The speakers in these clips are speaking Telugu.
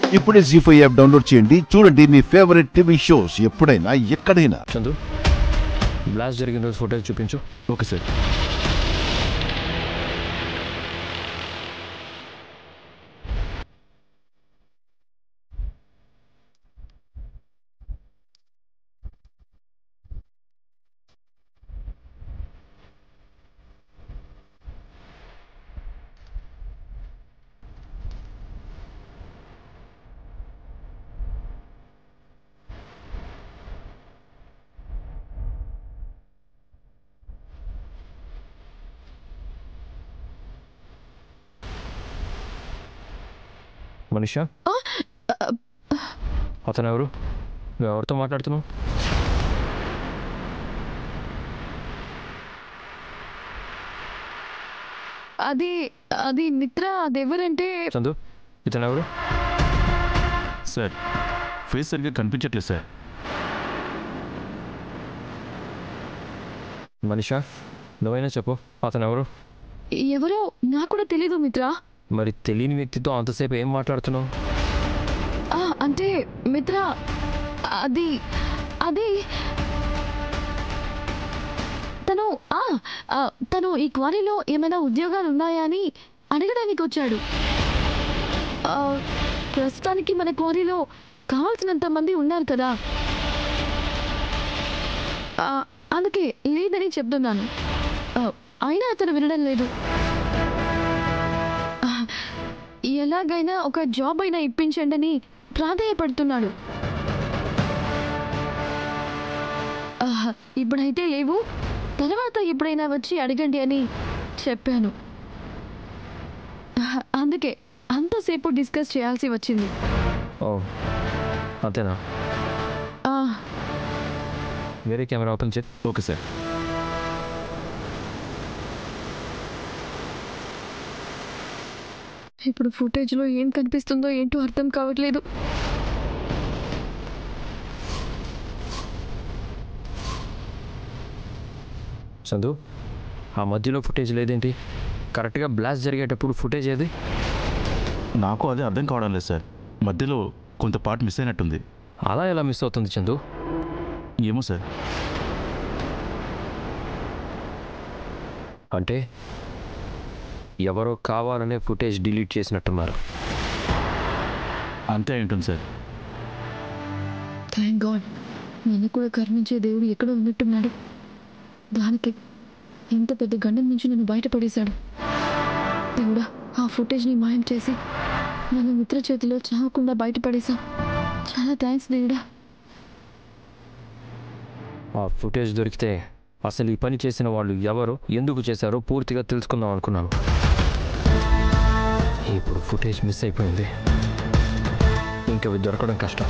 ఇప్పుడే జీ ఫైవ్ యాప్ డౌన్లోడ్ చేయండి చూడండి మీ ఫేవరెట్ టీవీ షోస్ ఎప్పుడైనా ఎక్కడైనా చందు బ్లాస్ట్ జరిగిన రోజు ఫోటోలు చూపించు ఓకే సార్ మనీషా అతను ఎవరు నువ్వు ఎవరితో మాట్లాడుతున్నావు అది అది మిత్ర అదెవరంటే చందు ఇతను ఎవరు సార్ ఫేస్ సరిగ్గా కనిపించట్లేదు సార్ మనీషా నువ్వైనా చెప్పు అతను ఎవరు ఎవరో నాకు కూడా తెలీదు మిత్ర మరి తెలియని వ్యక్తితో అంతసేపు ఏం మాట్లాడుతున్నావు ఆ, అంటే మిత్ర అది అది తను ఆ, ఆ, తను ఈ క్వారీలో ఏమైనా ఉద్యోగాలు ఉన్నాయా అని అడగడానికి వచ్చాడు ఆ, ప్రస్తుతానికి మన క్వారీలో కావాల్సినంత మంది ఉన్నారు కదా ఆ, అందుకే లేదని చెప్తున్నాను ఆ, అయినా అతను వినడం లేదు ఆ, ఎలాగైనా ఒక జాబ్ అయినా ఇప్పించండి అని ప్రాధేయపడుతున్నాడు ఆహ్, ఇప్పుడైతే లేవు తర్వాత ఎప్పుడైనా వచ్చి అడగండి అని చెప్పాను ఆహ్, అందుకే అంతసేపు డిస్కస్ చేయాల్సి వచ్చింది ఓ అంతేనా ఆ, వేరే కెమెరా ఓపెన్ చే ఓకే సార్ ఇప్పుడు ఫుటేజ్లో ఏం కనిపిస్తుందో ఏంటో అర్థం కావట్లేదు చందు ఆ మధ్యలో ఫుటేజ్ లేదేంటి కరెక్ట్గా బ్లాస్ట్ జరిగేటప్పుడు ఫుటేజ్ ఏది నాకు అదే అర్థం కావడం లేదు సార్ మధ్యలో కొంత పార్ట్ మిస్ అయినట్టుంది అలా ఎలా మిస్ అవుతుంది చందు ఏమో సార్ అంటే ఎవరో కావాలనే ఫుటేజ్ డిలీట్ చేసినట్టున్నారు అంతే అయి ఉంటుంది సార్ థ్యాంక్ గాడ్ నన్ను కూడా కరుణించే దేవుడు ఎక్కడో ఉన్నట్టున్నాడు దానికి ఇంత పెద్ద గండం నుంచి నన్ను బయటపడేశాడు దేవుడా ఆ ఫుటేజ్ని మాయం చేసి నన్ను మిత్ర చేతిలో చావకుండా బయటపడేశా చాలా థ్యాంక్స్ దేవుడా ఆ ఫుటేజ్ దొరికితే అసలు ఈ పని చేసిన వాళ్ళు ఎవరు ఎందుకు చేశారో పూర్తిగా తెలుసుకుందాం అనుకున్నాను ఇప్పుడు ఫుటేజ్ మిస్ అయిపోయింది ఇంకా ఇవి దొరకడం కష్టం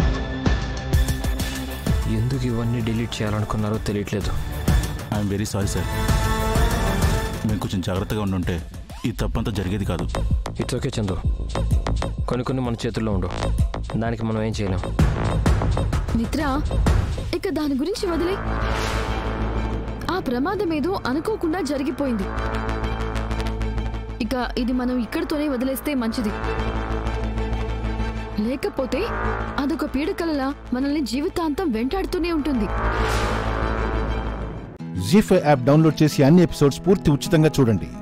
ఎందుకు ఇవన్నీ డిలీట్ చేయాలనుకున్నారో తెలియట్లేదు ఐఎమ్ వెరీ సారీ సార్ మేము కొంచెం జాగ్రత్తగా ఉండుంటే ఈ తప్పంతా జరిగేది కాదు ఇట్స్ ఓకే చందు కొన్ని కొన్ని మన చేతుల్లో ఉండవు దానికి మనం ఏం చేయలేం మిత్ర ఇక దాని గురించి వదిలే ఆ ప్రమాదం ఏదో అనుకోకుండా జరిగిపోయింది ఇక ఇది మనం ఇక్కడితోనే వదిలేస్తే మంచిది లేకపోతే అదొక పీడకలలా మనల్ని జీవితాంతం వెంటాడుతూనే ఉంటుంది జీ ఫైవ్ యాప్ డౌన్లోడ్ చేసి అన్ని ఎపిసోడ్స్ పూర్తి ఉచితంగా చూడండి